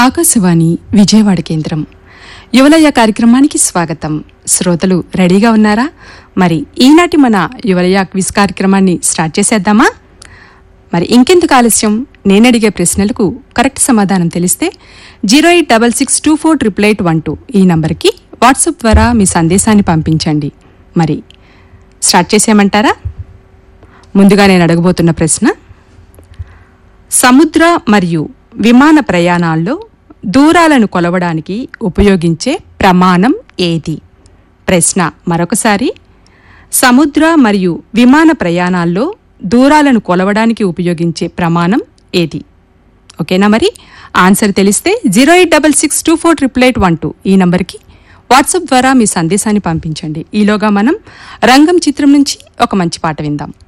ఆకాశవాణి విజయవాడ కేంద్రం యువలయ కార్యక్రమానికి స్వాగతం శ్రోతలు రెడీగా ఉన్నారా మరి ఈనాటి మన యువలయ క్విజ్ కార్యక్రమాన్ని స్టార్ట్ చేసేద్దామా మరి ఇంకెందుకు ఆలస్యం నేనడిగే ప్రశ్నలకు కరెక్ట్ సమాధానం తెలిస్తే zero eight double six two four triple eight one two ఈ నంబర్కి వాట్సాప్ ద్వారా మీ సందేశాన్ని పంపించండి మరి స్టార్ట్ చేసేయమంటారా ముందుగా నేను అడగబోతున్న ప్రశ్న సముద్ర మరియు విమాన ప్రయాణాల్లో దూరాలను కొలవడానికి ఉపయోగించే ప్రమాణం ఏది ప్రశ్న మరొకసారి సముద్ర మరియు విమాన ప్రయాణాల్లో దూరాలను కొలవడానికి ఉపయోగించే ప్రమాణం ఏది ఓకేనా మరి ఆన్సర్ తెలిస్తే zero eight double six two four triple eight one two ఈ నంబర్కి వాట్సాప్ ద్వారా మీ సందేశాన్ని పంపించండి ఈలోగా మనం రంగం చిత్రం నుంచి ఒక మంచి పాట విందాం